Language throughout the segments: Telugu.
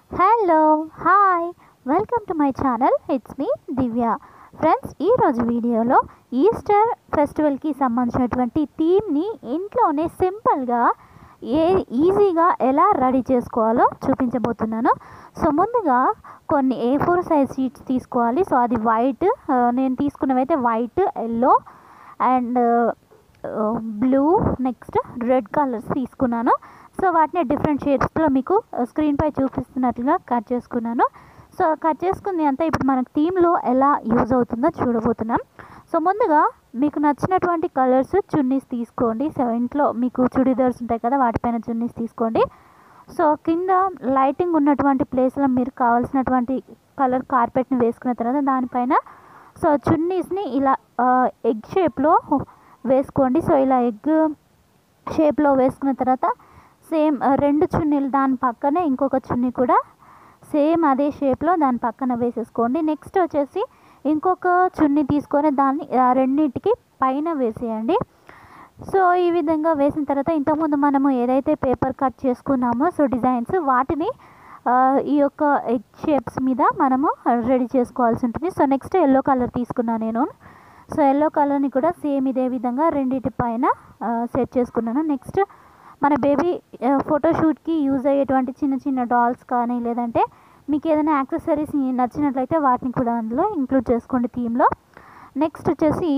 hello hi welcome to my channel it's me Divya friends ఈరోజు వీడియోలో ఈస్టర్ ఫెస్టివల్కి సంబంధించినటువంటి థీమ్ని ఇంట్లోనే సింపుల్గా ఏ ఈజీగా ఎలా రెడీ చేసుకోవాలో చూపించబోతున్నాను సో ముందుగా కొన్ని ఏ ఫోర్ సైజ్ షీట్స్ తీసుకోవాలి సో అది వైట్ నేను తీసుకున్నవైతే white yellow and blue next red colours తీసుకున్నాను సో వాటిని డిఫరెంట్ షేడ్స్లో మీకు స్క్రీన్పై చూపిస్తున్నట్లుగా కట్ చేసుకున్నాను సో కట్ చేసుకుంది అంతా ఇప్పుడు మనకు థీమ్లో ఎలా యూజ్ అవుతుందో చూడబోతున్నాం సో ముందుగా మీకు నచ్చినటువంటి కలర్స్ చున్నీస్ తీసుకోండి సో ఇంట్లో మీకు చుడీదార్స్ ఉంటాయి కదా వాటిపైన చున్నీస్ తీసుకోండి సో కింద లైటింగ్ ఉన్నటువంటి ప్లేస్లో మీరు కావాల్సినటువంటి కలర్ కార్పెట్ని వేసుకున్న తర్వాత దానిపైన సో చున్నీస్ని ఇలా ఎగ్ షేప్లో వేసుకోండి సో ఇలా ఎగ్ షేప్లో వేసుకున్న తర్వాత సేమ్ రెండు చున్నీలు దాని పక్కనే ఇంకొక చున్నీ కూడా సేమ్ అదే షేప్లో దాని పక్కన వేసేసుకోండి నెక్స్ట్ వచ్చేసి ఇంకొక చున్నీ తీసుకొని దాన్ని ఆ రెండింటికి పైన వేసేయండి సో ఈ విధంగా వేసిన తర్వాత ఇంతకుముందు మనము ఏదైతే పేపర్ కట్ చేసుకున్నామో సో డిజైన్స్ వాటిని ఈ యొక్క ఎగ్ షేప్స్ మీద మనము రెడీ చేసుకోవాల్సి ఉంటుంది సో నెక్స్ట్ ఎల్లో కలర్ తీసుకున్నాను నేను సో ఎల్లో కలర్ని కూడా సేమ్ ఇదే విధంగా రెండింటి పైన సెట్ చేసుకున్నాను నెక్స్ట్ మన బేబీ ఫోటోషూట్కి యూజ్ అయ్యేటువంటి చిన్న చిన్న డాల్స్ కానీ లేదంటే మీకు ఏదైనా యాక్సెసరీస్ నచ్చినట్లయితే వాటిని కూడా అందులో ఇంక్లూడ్ చేసుకోండి థీమ్లో నెక్స్ట్ వచ్చేసి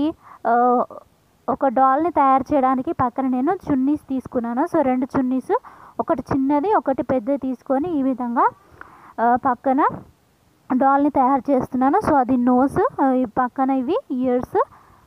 ఒక డాల్ని తయారు చేయడానికి పక్కన నేను చున్నీస్ తీసుకున్నాను సో రెండు చున్నీస్ ఒకటి చిన్నది ఒకటి పెద్దది తీసుకొని ఈ విధంగా పక్కన డాల్ని తయారు చేస్తున్నాను సో అది నోస్ పక్కన ఇవి ఇయర్స్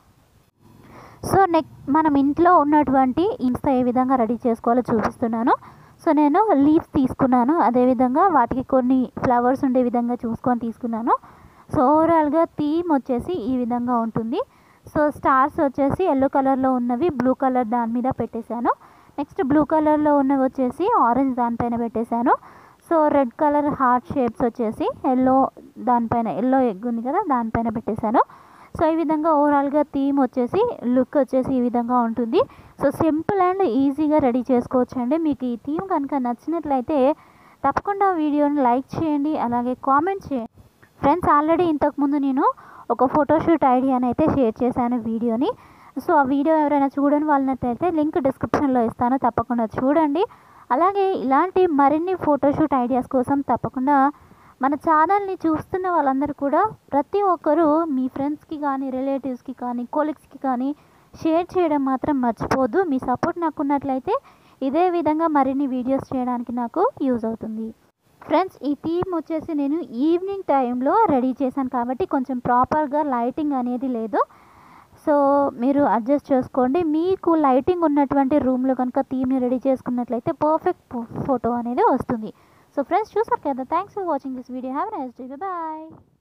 సో నెక్ మనం ఇంట్లో ఉన్నటువంటి ఇన్స్తా ఏ విధంగా రెడీ చేసుకోవాలో చూపిస్తున్నాను సో నేను లీవ్స్ తీసుకున్నాను అదేవిధంగా వాటికి కొన్ని ఫ్లవర్స్ ఉండే విధంగా చూసుకొని తీసుకున్నాను సో ఓవరాల్గా థీమ్ వచ్చేసి ఈ విధంగా ఉంటుంది సో స్టార్స్ వచ్చేసి ఎల్లో కలర్లో ఉన్నవి బ్లూ కలర్ దాని మీద పెట్టేశాను నెక్స్ట్ బ్లూ కలర్లో ఉన్నవి వచ్చేసి ఆరెంజ్ దానిపైన పెట్టేశాను so red colour heart shapes వచ్చేసి ఎల్లో దానిపైన ఎల్లో ఎగ్ ఉంది కదా దానిపైన పెట్టేశాను సో ఈ విధంగా ఓవరాల్గా థీమ్ వచ్చేసి లుక్ వచ్చేసి ఈ విధంగా ఉంటుంది సో సింపుల్ అండ్ ఈజీగా రెడీ చేసుకోవచ్చు అండి మీకు ఈ థీమ్ కనుక నచ్చినట్లయితే తప్పకుండా వీడియోని లైక్ చేయండి అలాగే కామెంట్ చేయండి ఫ్రెండ్స్ ఆల్రెడీ ఇంతకుముందు నేను ఒక ఫోటోషూట్ ఐడియాని అయితే షేర్ చేశాను వీడియోని సో ఆ వీడియో ఎవరైనా చూడని వాళ్ళనైతే లింక్ డిస్క్రిప్షన్లో ఇస్తాను తప్పకుండా చూడండి అలాగే ఇలాంటి మరిన్ని ఫోటోషూట్ ఐడియాస్ కోసం తప్పకుండా మన ఛానల్ని చూస్తున్న వాళ్ళందరూ కూడా ప్రతి ఒక్కరూ మీ ఫ్రెండ్స్కి కానీ రిలేటివ్స్కి కానీ కోలీగ్స్కి కానీ షేర్ చేయడం మాత్రం మర్చిపోద్దు మీ సపోర్ట్ నాకు ఉన్నట్లయితే ఇదే విధంగా మరిన్ని వీడియోస్ చేయడానికి నాకు యూజ్ అవుతుంది ఫ్రెండ్స్ ఈ థీమ్ వచ్చేసి నేను ఈవినింగ్ టైంలో రెడీ చేశాను కాబట్టి కొంచెం ప్రాపర్గా లైటింగ్ అనేది లేదు సో మీరు అడ్జస్ట్ చేసుకోండి మీకు లైటింగ్ ఉన్నటువంటి రూమ్లో కనుక థీమ్ని రెడీ చేసుకున్నట్లయితే పర్ఫెక్ట్ ఫోటో అనేది వస్తుంది సో ఫ్రెండ్స్ చూసారు కదా thanks for watching this video have nice day bye